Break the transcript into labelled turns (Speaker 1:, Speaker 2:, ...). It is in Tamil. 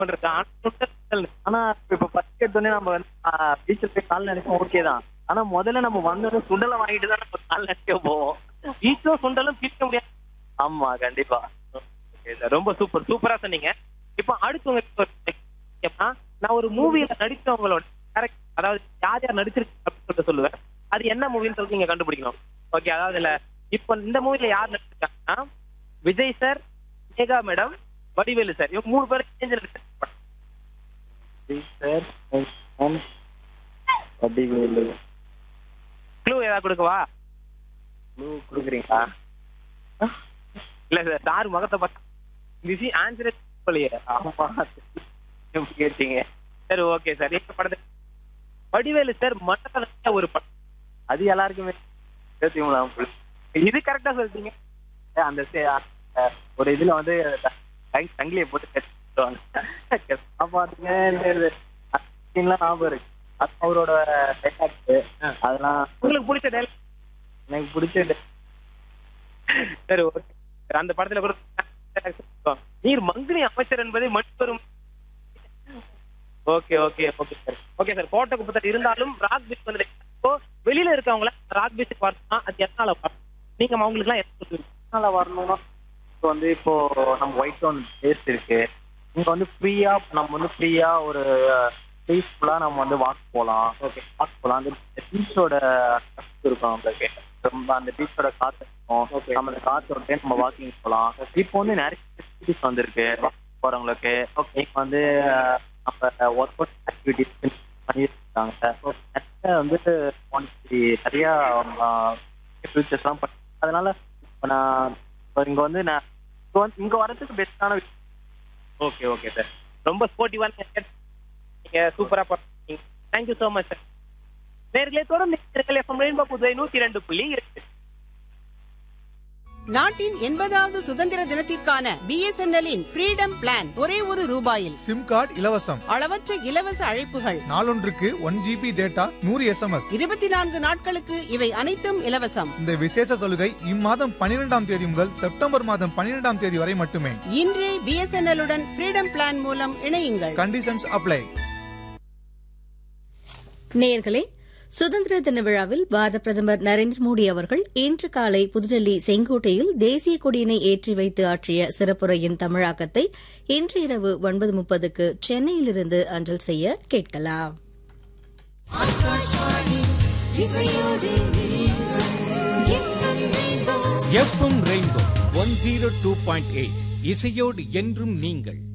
Speaker 1: பண்றது ஆனா சுண்டல்
Speaker 2: ஆனா இப்ப ஃபர்ஸ்ட் எடுத்தோடனே நம்ம வந்து பீச்சில் போய் கால் நினைச்சோம் ஓகே தான் ஆனா முதல்ல நம்ம வந்தோடனே சுண்டலை வாங்கிட்டு தான் நம்ம கால் நினைக்க போவோம்
Speaker 1: பீச்சும் சுண்டலும் பிரிக்க முடியாது
Speaker 2: ஆமா கண்டிப்பா
Speaker 1: Okay sir. ரொம்ப சூப்பர் சூப்பரா சொன்னீங்க இப்போ அடுத்து உங்களுக்கு ஒரு கேட்பா, நான் ஒரு மூவில நடிச்சவங்களோட கேரக்டர் அதாவது யார் யார் நடிச்சிருக்கு அப்படின்னு சொல்லிட்டு சொல்லுவேன் அது என்ன மூவின்னு சொல்லிட்டு நீங்க கண்டுபிடிக்கணும் ஓகே அதாவது இல்ல இப்போ இந்த மூவில யார் நடிச்சிருக்காங்கன்னா Vijay sir Megha madam Vadivelu sir இவங்க மூணு பேரும் சேர்ந்து நடிச்சிருக்காங்க
Speaker 2: சார் வடிவேலு
Speaker 1: க்ளூ ஏதாவது கொடுக்கவா
Speaker 2: ப்ளூ கொடுக்குறீங்களா
Speaker 1: இல்ல சார் சார் முகத்தை பார்த்தா பிஸி ஆன்சரே சொல்லியே
Speaker 2: ஆமா எப்படி கேட்டீங்க
Speaker 1: சரி ஓகே சார் இந்த படத்தை வடிவேலு சார் மண்டல ஒரு படம்
Speaker 2: அது எல்லாருக்குமே தெரியுங்களா
Speaker 1: இது கரெக்டா சொல்லிட்டீங்க
Speaker 2: அந்த சே- அந்த ஒரு இதுல வந்து சங்- சங்கிலியை போட்டு கட்டுவாங்க காப்பாத்துங்க சீன்லாம் ஞாபகம் இருக்கு அது அவரோட dialogue. அதெல்லாம்
Speaker 1: உங்களுக்கு பிடிச்ச dialogue?
Speaker 2: எனக்கு பிடிச்ச
Speaker 1: சரி ஓகே அந்த படத்துல கூட நீர் மங்கினி அமைச்சர் என்பதை மற்றொரும் okay okay okay sir okay sir கோட்டை குப்பத்தில் இருந்தாலும் ராக் பீச் வந்து இப்போ வெளியில இருக்கவங்கள ராக் பீச்சுக்கு வரணும்னா அது எத்தனால வரணும் நீங்க அவங்களுக்கு எல்லாம் என்ன சொல்லுவீங்க
Speaker 2: எதனால வரணும்னா இப்போ வந்து இப்போ நம்ம ஒயிட் டவுன் பிளேஸ் இருக்கு இங்க வந்து ஃப்ரீயா நம்ம வந்து ஃப்ரீயா ஒரு பீஸ்ஃபுல்லா நம்ம வந்து வாக் போகலாம் ஓகே வாக் போகலாம் அந்த பீச்சோட இருக்கும் நம்மளுக்கு ரொம்ப அந்த பீச்சோட காத்து இருக்கும்
Speaker 1: Okay.
Speaker 2: நம்ம அந்த காத்தோட நம்ம வாக்கிங் போகலாம் இப்போ வந்து நிறைய ஃபெசிலிட்டிஸ் வந்திருக்கு walk போறவங்களுக்கு ஓகே இப்போ வந்து அஹ், நம்ம ஒர்க் அவுட் ஆக்டிவிட்டிஸ் பண்ணிட்டு இருக்காங்க நிறைய வந்து பாண்டிச்சேரி நிறைய ஃபியூச்சர்ஸ்லாம் பண்ணி அதனால இப்போ நான் இப்போ இங்க வந்து நான் இப்போ வந்து இங்க வரதுக்கு பெஸ்டான
Speaker 1: ஓகே ஓகே சார் ரொம்ப ஸ்போர்ட்டிவான நீங்க சூப்பரா பண்ணீங்க தேங்க்யூ ஸோ மச் சார் நேர்களே தொடர்ந்து எஃப்எம் ரெயின்போ புதுவை நூத்தி ரெண்டு புள்ளி இருக்கு
Speaker 3: நாட்டின் எண்பதாவது சுதந்திர தினத்திற்கான பிஎஸ்என்எல்லின் ஃப்ரீடம் பிளான் ஒரே ஒரு ரூபாயில்
Speaker 4: சிம் கார்டு இலவசம்
Speaker 3: அளவற்ற இலவச அழைப்புகள்
Speaker 4: நாளொன்றுக்கு ஒன் ஜிபி டேட்டா நூறு எஸ்எம்எஸ்
Speaker 3: இருபத்தி நான்கு நாட்களுக்கு இவை அனைத்தும் இலவசம்
Speaker 4: இந்த விசேஷ சலுகை இம்மாதம் பன்னிரெண்டாம் தேதி முதல் செப்டம்பர் மாதம் பன்னிரெண்டாம் தேதி வரை மட்டுமே
Speaker 3: இன்றே பிஎஸ்என்எல் உடன் ஃப்ரீடம் பிளான் மூலம் இணையுங்கள்
Speaker 4: கண்டிஷன்ஸ் அப்ளை
Speaker 5: நேயர்களே சுதந்திர தின விழாவில் பாரத பிரதமர் நரேந்திர மோடி அவர்கள் இன்று காலை புதுடெல்லி செங்கோட்டையில் தேசிய கொடியினை ஏற்றி வைத்து ஆற்றிய சிறப்புரையின் தமிழாக்கத்தை இன்று இரவு ஒன்பது முப்பதுக்கு சென்னையிலிருந்து அஞ்சல் செய்ய கேட்கலாம்
Speaker 6: FM rainbow one zero two point eight இசையோடு என்றும் நீங்கள்